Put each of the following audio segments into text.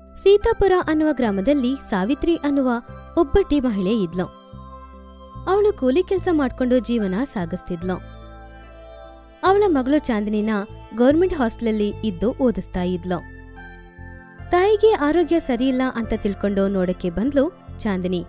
ಸೀತಾಪುರ ಅನ್ನುವ ಗ್ರಾಮದಲ್ಲಿ ಸಾವಿತ್ರಿ ಅನ್ನುವ ಒಬ್ಬಟ್ಟಿ ಮಹಿಳೆ ಇದ್ಲು ಅವಳು ಕೂಲಿ ಕೆಲಸ ಮಾಡ್ಕೊಂಡು ಜೀವನ ಸಾಗಿಸ್ತಿದ್ಲು ಅವಳ ಮಗಳು ಚಾಂದಿನಿನ ಗೌರ್ಮೆಂಟ್ ಹಾಸ್ಟೆಲಲ್ಲಿ ಇದ್ದು ಓದಿಸ್ತಾ ಇದ್ಲು ತಾಯಿಗೆ ಆರೋಗ್ಯ ಸರಿಯಿಲ್ಲ ಅಂತ ತಿಳ್ಕೊಂಡು ನೋಡಕ್ಕೆ ಬಂದ್ಲು ಚಾಂದಿನಿ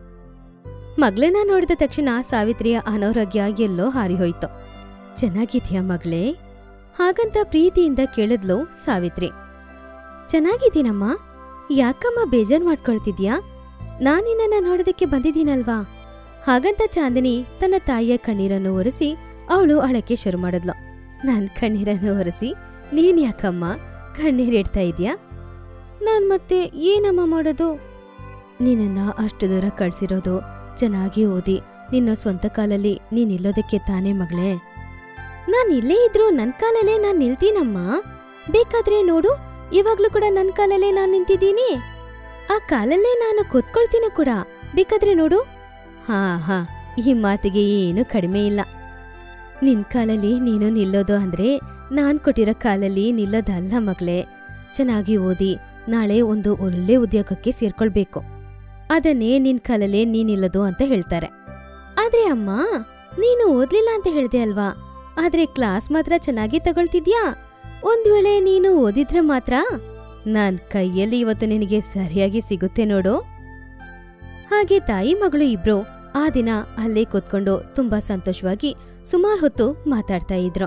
ಮಗಳನ್ನ ನೋಡಿದ ತಕ್ಷಣ ಸಾವಿತ್ರಿಯ ಅನಾರೋಗ್ಯ ಎಲ್ಲೋ ಹಾರಿಹೋಯ್ತು ಚೆನ್ನಾಗಿದ್ಯಾ ಮಗಳೇ ಹಾಗಂತ ಪ್ರೀತಿಯಿಂದ ಕೇಳಿದ್ಲು ಸಾವಿತ್ರಿ ಚೆನ್ನಾಗಿದ್ದೀನಮ್ಮ ಯಾಕಮ್ಮ ಬೇಜಾರ್ ಮಾಡ್ಕೊಳ್ತಿದ್ಯಾ ನಾನಿನ್ನ ನೋಡೋದಕ್ಕೆ ಬಂದಿದ್ದೀನಲ್ವಾ ಹಾಗಂತ ಚಾಂದಿನಿ ತನ್ನ ತಾಯಿಯ ಕಣ್ಣೀರನ್ನು ಒರೆಸಿ ಅವಳು ಅಳಕ್ಕೆ ಶುರು ಮಾಡಿದ್ಲು ನನ್ ಕಣ್ಣೀರನ್ನು ಒರೆಸಿ ನೀನ್ ಯಾಕಮ್ಮ ಕಣ್ಣೀರಿಡ್ತಾ ಇದ್ಯಾ ನಾನ್ ಮತ್ತೆ ಏನಮ್ಮ ಮಾಡೋದು ನಿನ್ನನ್ನ ಅಷ್ಟು ದೂರ ಕಳ್ಸಿರೋದು ಚೆನ್ನಾಗಿ ಓದಿ ನಿನ್ನ ಸ್ವಂತ ಕಾಲಲ್ಲಿ ನೀನ್ ನಿಲ್ಲೋದಕ್ಕೆ ತಾನೇ ಮಗಳೇ ನಾನ್ ಇಲ್ಲೇ ಇದ್ರು ನನ್ ಕಾಲಲ್ಲೇ ನಾನ್ ನಿಲ್ತೀನಮ್ಮ ಬೇಕಾದ್ರೆ ನೋಡು ಇವಾಗ್ಲೂ ಕೂಡ ನನ್ ಕಾಲಲ್ಲೇ ನಾನ್ ನಿಂತಿದ್ದೀನಿ ಆ ಕಾಲಲ್ಲೇ ನಾನು ಕೂತ್ಕೊಳ್ತೀನಿ ಕೂಡ ಬೇಕಾದ್ರೆ ನೋಡು ಹಾ ಹಾ ಈ ಮಾತಿಗೆ ಏನು ಕಡಿಮೆ ಇಲ್ಲ ನಿನ್ ಕಾಲಲ್ಲಿ ನೀನು ನಿಲ್ಲೋದು ಅಂದ್ರೆ ನಾನ್ ಕೊಟ್ಟಿರೋ ಕಾಲಲ್ಲಿ ನಿಲ್ಲೋದಲ್ಲ ಮಗಳೇ ಚೆನ್ನಾಗಿ ಓದಿ ನಾಳೆ ಒಂದು ಒಳ್ಳೆ ಉದ್ಯೋಗಕ್ಕೆ ಸೇರ್ಕೊಳ್ಬೇಕು ಅದನ್ನೇ ನಿನ್ ಕಾಲಲ್ಲೇ ನೀನ್ ನಿಲ್ಲೋದು ಅಂತ ಹೇಳ್ತಾರೆ ಆದ್ರೆ ಅಮ್ಮ ನೀನು ಓದ್ಲಿಲ್ಲ ಅಂತ ಹೇಳ್ದೆ ಅಲ್ವಾ ಆದ್ರೆ ಕ್ಲಾಸ್ ಮಾತ್ರ ಚೆನ್ನಾಗಿ ತಗೊಳ್ತಿದ್ಯಾ ಒಂದ್ ವೇಳೆ ನೀನು ಓದಿದ್ರೆ ಮಾತ್ರ ನಾನ್ ಕೈಯಲ್ಲಿ ಇವತ್ತು ನಿನಗೆ ಸರಿಯಾಗಿ ಸಿಗುತ್ತೆ ನೋಡು ಹಾಗೆ ತಾಯಿ ಮಗಳು ಇಬ್ರು ಆ ದಿನ ಅಲ್ಲೇ ಕೂತ್ಕೊಂಡು ತುಂಬಾ ಸಂತೋಷವಾಗಿ ಸುಮಾರು ಹೊತ್ತು ಮಾತಾಡ್ತಾ ಇದ್ರು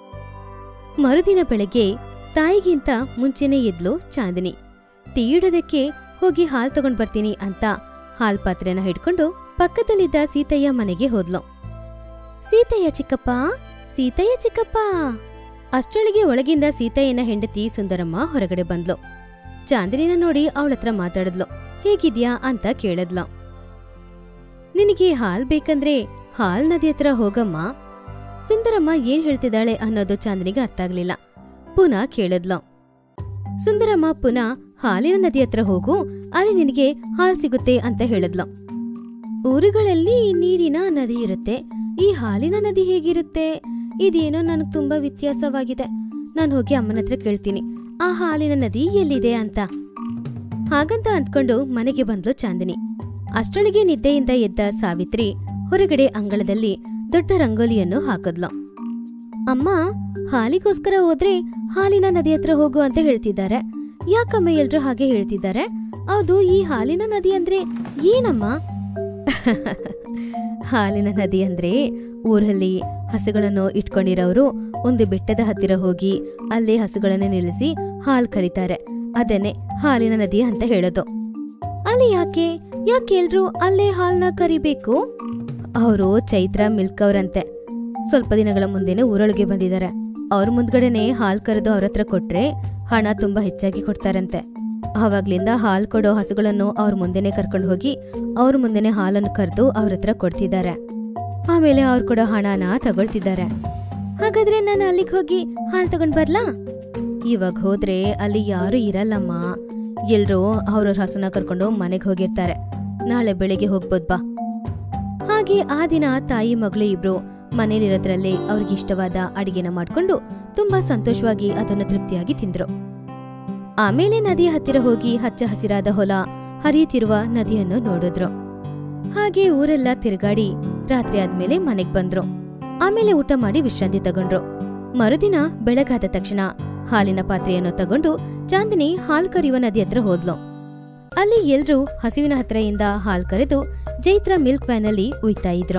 ಮರುದಿನ ಬೆಳಗ್ಗೆ ತಾಯಿಗಿಂತ ಮುಂಚೆನೇ ಎದ್ಲು ಚಾಂದಿನಿ ಟೀ ಇಡೋದಕ್ಕೆ ಹೋಗಿ ಹಾಲ್ ತಗೊಂಡ್ ಬರ್ತೀನಿ ಅಂತ ಹಾಲ್ ಪಾತ್ರೆನ ಹಿಡ್ಕೊಂಡು ಪಕ್ಕದಲ್ಲಿದ್ದ ಸೀತಯ್ಯ ಮನೆಗೆ ಹೋದ್ಲು ಸೀತಯ್ಯ ಚಿಕ್ಕಪ್ಪ ಸೀತಯ್ಯ ಚಿಕ್ಕಪ್ಪ ಅಷ್ಟರೊಳಗೆ ಒಳಗಿಂದ ಸೀತಯ್ಯನ ಹೆಂಡತಿ ಸುಂದರಮ್ಮ ಹೊರಗಡೆ ಬಂದ್ಲು ಚಾಂದಿನಿನ ನೋಡಿ ಅವಳತ್ರ ಮಾತಾಡಿದ್ಲು ಹೇಗಿದ್ಯಾ ಅಂತ ಕೇಳದ್ಲು ನಿನಗೆ ಹಾಲ್ ಬೇಕಂದ್ರೆ ಹಾಲ್ ನದಿ ಹತ್ರ ಹೋಗಮ್ಮ ಸುಂದರಮ್ಮ ಏನ್ ಹೇಳ್ತಿದ್ದಾಳೆ ಅನ್ನೋದು ಚಾಂದಿನಿಗೆ ಅರ್ಥ ಆಗ್ಲಿಲ್ಲ ಪುನಃ ಕೇಳದ್ಲು ಸುಂದರಮ್ಮ ಪುನಃ ಹಾಲಿನ ನದಿ ಹತ್ರ ಹೋಗು ಅಲ್ಲಿ ನಿನಗೆ ಹಾಲ್ ಸಿಗುತ್ತೆ ಅಂತ ಹೇಳಿದ್ಲು ಊರುಗಳಲ್ಲಿ ನೀರಿನ ನದಿ ಇರುತ್ತೆ ಈ ಹಾಲಿನ ನದಿ ಹೇಗಿರುತ್ತೆ ಇದೇನೋ ನನಗೆ ತುಂಬಾ ವ್ಯತ್ಯಾಸವಾಗಿದೆ ನಾನು ಹೋಗಿ ಅಮ್ಮನ ಹತ್ರ ಕೇಳ್ತೀನಿ ಆ ಹಾಲಿನ ನದಿ ಎಲ್ಲಿದೆ ಅಂತ ಹಾಗಂತ ಅಂದ್ಕೊಂಡು ಮನೆಗೆ ಬಂದ್ಲು ಚಾಂದಿನಿ ಅಷ್ಟೊಳಗೆ ನಿದ್ದೆಯಿಂದ ಎದ್ದ ಸಾವಿತ್ರಿ ಹೊರಗಡೆ ಅಂಗಳದಲ್ಲಿ ದೊಡ್ಡ ರಂಗೋಲಿಯನ್ನು ಹಾಕದ್ಲು ಅಮ್ಮ ಹಾಲಿಗೋಸ್ಕರ ಹೋದ್ರೆ ಹಾಲಿನ ನದಿ ಹತ್ರ ಹೋಗು ಅಂತ ಹೇಳ್ತಿದ್ದಾರೆ ಯಾಕಮ್ಮ ಎಲ್ರು ಹಾಗೆ ಹೇಳ್ತಿದ್ದಾರೆ ಹೌದು ಈ ಹಾಲಿನ ನದಿ ಅಂದ್ರೆ ಏನಮ್ಮ ಹಾಲಿನ ನದಿ ಅಂದ್ರೆ ಊರಲ್ಲಿ ಹಸುಗಳನ್ನು ಇಟ್ಕೊಂಡಿರೋರು ಒಂದು ಬೆಟ್ಟದ ಹತ್ತಿರ ಹೋಗಿ ಅಲ್ಲೇ ಹಸುಗಳನ್ನು ನಿಲ್ಲಿಸಿ ಹಾಲ್ ಕರೀತಾರೆ ಅದನ್ನೇ ಹಾಲಿನ ನದಿ ಅಂತ ಹೇಳೋದು ಅಲ್ಲಿ ಯಾಕೆ ಯಾಕೆ ಎಲ್ರು ಅಲ್ಲೇ ಹಾಲ್ನ ಕರಿಬೇಕು ಅವರು ಚೈತ್ರ ಮಿಲ್ಕ್ ಅವರಂತೆ ಸ್ವಲ್ಪ ದಿನಗಳ ಮುಂದೆನೆ ಊರೊಳಗೆ ಬಂದಿದ್ದಾರೆ ಅವ್ರ ಮುಂದ್ಗಡೆನೆ ಹಾಲ್ ಕರೆದು ಅವ್ರ ಹತ್ರ ಕೊಟ್ರೆ ಹಣ ತುಂಬಾ ಹೆಚ್ಚಾಗಿ ಕೊಡ್ತಾರಂತೆ ಆವಾಗ್ಲಿಂದ ಹಾಲ್ ಕೊಡೋ ಹಸುಗಳನ್ನು ಅವ್ರ ಮುಂದೆನೆ ಕರ್ಕೊಂಡು ಹೋಗಿ ಅವ್ರ ಮುಂದೆನೆ ಹಾಲನ್ನು ಕರೆದು ಅವ್ರ ಹತ್ರ ಕೊಡ್ತಿದ್ದಾರೆ ಆಮೇಲೆ ಅವ್ರು ಕೊಡೋ ಹಣನ ತಗೊಳ್ತಿದ್ದಾರೆ ಹಾಗಾದ್ರೆ ನಾನು ಅಲ್ಲಿಗೆ ಹೋಗಿ ಹಾಲ್ ತಗೊಂಡ್ ಬರ್ಲಾ ಇವಾಗ ಹೋದ್ರೆ ಅಲ್ಲಿ ಯಾರು ಇರಲ್ಲಮ್ಮ ಎಲ್ರೂ ಅವ್ರವ್ರ ಹಸುನ ಕರ್ಕೊಂಡು ಮನೆಗೆ ಹೋಗಿರ್ತಾರೆ ನಾಳೆ ಬೆಳಿಗ್ಗೆ ಹೋಗ್ಬೋದ್ ಬಾ ಹಾಗೆ ಆ ದಿನ ತಾಯಿ ಮಗಳು ಇಬ್ರು ಮನೇಲಿರೋದ್ರಲ್ಲೇ ಅವ್ರಿಗೆ ಇಷ್ಟವಾದ ಅಡಿಗೆನ ಮಾಡ್ಕೊಂಡು ತುಂಬಾ ಸಂತೋಷವಾಗಿ ಅದನ್ನು ತೃಪ್ತಿಯಾಗಿ ತಿಂದ್ರು ಆಮೇಲೆ ನದಿಯ ಹತ್ತಿರ ಹೋಗಿ ಹಚ್ಚ ಹಸಿರಾದ ಹೊಲ ಹರಿಯುತ್ತಿರುವ ನದಿಯನ್ನು ನೋಡಿದ್ರು ಹಾಗೆ ಊರೆಲ್ಲ ತಿರುಗಾಡಿ ರಾತ್ರಿ ಆದ್ಮೇಲೆ ಮನೆಗ್ ಬಂದ್ರು ಆಮೇಲೆ ಊಟ ಮಾಡಿ ವಿಶ್ರಾಂತಿ ತಗೊಂಡ್ರು ಮರುದಿನ ಬೆಳಗಾದ ತಕ್ಷಣ ಹಾಲಿನ ಪಾತ್ರೆಯನ್ನು ತಗೊಂಡು ಚಾಂದಿನಿ ಹಾಲ್ ಕರೆಯುವ ನದಿ ಹತ್ರ ಹೋದ್ಲು ಅಲ್ಲಿ ಎಲ್ರೂ ಹಸುವಿನ ಹತ್ರದಿಂದ ಹಾಲ್ ಕರೆದು ಜೈತ್ರ ಮಿಲ್ಕ್ ವ್ಯಾನಲ್ಲಿ ಉಯ್ತಾ ಇದ್ರು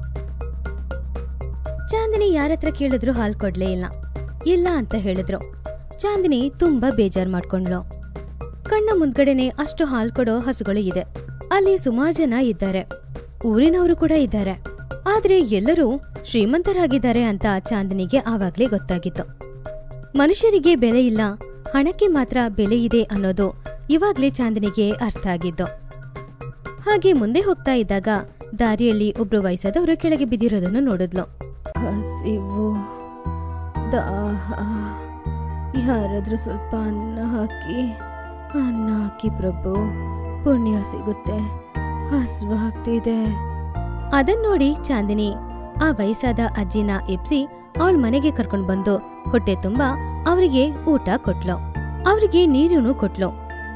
ಚಾಂದಿನಿ ಯಾರತ್ರ ಕೇಳಿದ್ರು ಹಾಲ್ ಕೊಡ್ಲೇ ಇಲ್ಲ ಇಲ್ಲ ಅಂತ ಹೇಳಿದ್ರು ಚಾಂದಿನಿ ತುಂಬಾ ಬೇಜಾರ್ ಮಾಡ್ಕೊಂಡ್ಲು ಕಣ್ಣ ಮುಂದ್ಗಡೆನೆ ಅಷ್ಟು ಹಾಲ್ ಕೊಡೋ ಹಸುಗಳು ಇದೆ ಅಲ್ಲಿ ಸುಮಾರು ಜನ ಇದ್ದಾರೆ ಊರಿನವರು ಕೂಡ ಇದ್ದಾರೆ ಆದ್ರೆ ಎಲ್ಲರೂ ಶ್ರೀಮಂತರಾಗಿದ್ದಾರೆ ಅಂತ ಚಾಂದಿನಿಗೆ ಆವಾಗ್ಲೇ ಗೊತ್ತಾಗಿತ್ತು ಮನುಷ್ಯರಿಗೆ ಬೆಲೆ ಇಲ್ಲ ಹಣಕ್ಕೆ ಮಾತ್ರ ಬೆಲೆ ಇದೆ ಅನ್ನೋದು ಇವಾಗ್ಲೇ ಚಾಂದಿನಿಗೆ ಅರ್ಥ ಆಗಿದ್ದು ಹಾಗೆ ಮುಂದೆ ಹೋಗ್ತಾ ಇದ್ದಾಗ ದಾರಿಯಲ್ಲಿ ಒಬ್ರು ವಯಸ್ಸಾದವರು ಕೆಳಗೆ ಬಿದ್ದಿರೋದನ್ನು ನೋಡಿದ್ಲು ಹಸಿವು ದಾಹ ಯಾರಾದ್ರೂ ಸ್ವಲ್ಪ ಅನ್ನ ಹಾಕಿ ಅನ್ನ ಹಾಕಿ ಪ್ರಭು ಪುಣ್ಯ ಸಿಗುತ್ತೆ ಹಸ್ವಾಗ್ತಿದೆ ಅದನ್ ನೋಡಿ ಚಾಂದಿನಿ ಆ ವಯಸ್ಸಾದ ಅಜ್ಜಿನ ಎಪ್ಸಿ ಅವಳ ಮನೆಗೆ ಕರ್ಕೊಂಡ್ ಬಂದು ಹೊಟ್ಟೆ ತುಂಬಾ ಅವರಿಗೆ ಊಟ ಕೊಟ್ಲು ಅವರಿಗೆ ನೀರನ್ನು ಕೊಟ್ಲು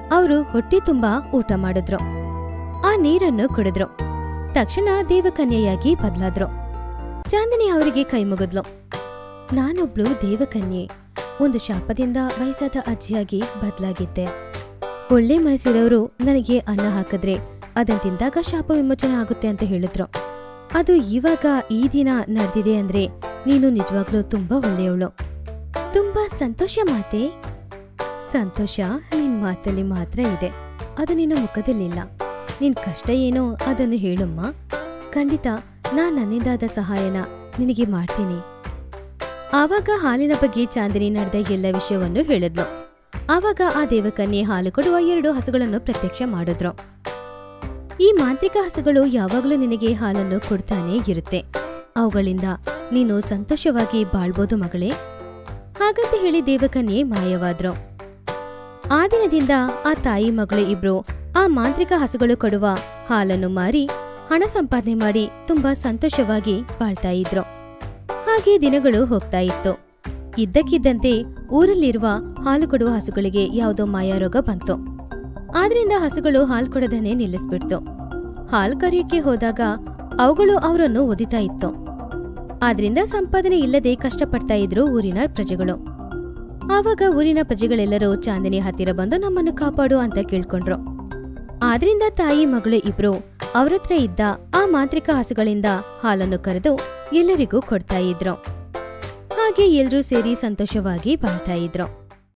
ಅವರು ಹೊಟ್ಟೆ ತುಂಬಾ ಊಟ ಮಾಡಿದ್ರು ಆ ನೀರನ್ನು ಕುಡಿದ್ರು ತಕ್ಷಣ ದೇವಕನ್ಯೆಯಾಗಿ ಬದಲಾದ್ರು ಚಾಂದಿನಿ ಅವರಿಗೆ ಕೈ ಮುಗಿದ್ಲು ನಾನೊಬ್ಳು ದೇವಕನ್ಯೆ ಒಂದು ಶಾಪದಿಂದ ವಯಸ್ಸಾದ ಅಜ್ಜಿಯಾಗಿ ಬದಲಾಗಿದ್ದೆ ಒಳ್ಳೆ ಮನಸ್ಸಿರೋರು ನನಗೆ ಅನ್ನ ಹಾಕಿದ್ರೆ ಅದನ್ ತಿಂದಾಗ ಶಾಪ ವಿಮೋಚನೆ ಆಗುತ್ತೆ ಅಂತ ಹೇಳಿದ್ರು ಅದು ಇವಾಗ ಈ ದಿನ ನಡೆದಿದೆ ಅಂದ್ರೆ ನೀನು ನಿಜವಾಗ್ಲೂ ತುಂಬಾ ಒಳ್ಳೆಯವಳು ತುಂಬಾ ಸಂತೋಷ ಮಾತೆ ಸಂತೋಷ ನಿನ್ ಮಾತಲ್ಲಿ ಮಾತ್ರ ಇದೆ ಅದು ನಿನ್ನ ಮುಖದಲ್ಲಿಲ್ಲ ನಿನ್ ಕಷ್ಟ ಏನೋ ಅದನ್ನು ಹೇಳಮ್ಮ ಖಂಡಿತ ನಾನ್ ನನ್ನಿಂದಾದ ಸಹಾಯನ ನಿನಗೆ ಮಾಡ್ತೀನಿ ಆವಾಗ ಹಾಲಿನ ಬಗ್ಗೆ ಚಾಂದಿನಿ ನಡೆದ ಎಲ್ಲ ವಿಷಯವನ್ನು ಹೇಳಿದ್ಲು ಆವಾಗ ಆ ದೇವಕನ್ಯೆ ಹಾಲು ಕೊಡುವ ಎರಡು ಹಸುಗಳನ್ನು ಪ್ರತ್ಯಕ್ಷ ಮಾಡಿದ್ರು ಈ ಮಾಂತ್ರಿಕ ಹಸುಗಳು ಯಾವಾಗಲೂ ನಿನಗೆ ಹಾಲನ್ನು ಕೊಡ್ತಾನೇ ಇರುತ್ತೆ ಅವುಗಳಿಂದ ನೀನು ಸಂತೋಷವಾಗಿ ಬಾಳ್ಬೋದು ಮಗಳೇ ಹಾಗಂತ ಹೇಳಿ ದೇವಕನ್ಯೆ ಮಾಯವಾದ್ರು ಆ ದಿನದಿಂದ ಆ ತಾಯಿ ಮಗಳು ಇಬ್ರು ಆ ಮಾಂತ್ರಿಕ ಹಸುಗಳು ಕೊಡುವ ಹಾಲನ್ನು ಮಾರಿ ಹಣ ಸಂಪಾದನೆ ಮಾಡಿ ತುಂಬಾ ಸಂತೋಷವಾಗಿ ಬಾಳ್ತಾ ಇದ್ರು ಹಾಗೆ ದಿನಗಳು ಹೋಗ್ತಾ ಇತ್ತು ಇದ್ದಕ್ಕಿದ್ದಂತೆ ಊರಲ್ಲಿರುವ ಹಾಲು ಕೊಡುವ ಹಸುಗಳಿಗೆ ಯಾವುದೋ ಮಾಯಾರೋಗ ಬಂತು ಆದ್ರಿಂದ ಹಸುಗಳು ಹಾಲು ಕೊಡದನ್ನೇ ನಿಲ್ಲಿಸ್ಬಿಡ್ತು ಹಾಲು ಕರೆಯಕ್ಕೆ ಹೋದಾಗ ಅವುಗಳು ಅವರನ್ನು ಒದಿತಾ ಇತ್ತು ಆದ್ರಿಂದ ಸಂಪಾದನೆ ಇಲ್ಲದೆ ಕಷ್ಟಪಡ್ತಾ ಇದ್ರು ಊರಿನ ಪ್ರಜೆಗಳು ಆವಾಗ ಊರಿನ ಪ್ರಜೆಗಳೆಲ್ಲರೂ ಚಾಂದಿನಿ ಹತ್ತಿರ ಬಂದು ನಮ್ಮನ್ನು ಕಾಪಾಡು ಅಂತ ಕೇಳ್ಕೊಂಡ್ರು ಆದ್ರಿಂದ ತಾಯಿ ಮಗಳು ಇಬ್ರು ಅವ್ರತ್ರ ಇದ್ದ ಆ ಮಾಂತ್ರಿಕ ಹಸುಗಳಿಂದ ಹಾಲನ್ನು ಕರೆದು ಎಲ್ಲರಿಗೂ ಕೊಡ್ತಾ ಇದ್ರು ಹಾಗೆ ಎಲ್ರೂ ಸೇರಿ ಸಂತೋಷವಾಗಿ ಬಾಳ್ತಾ ಇದ್ರು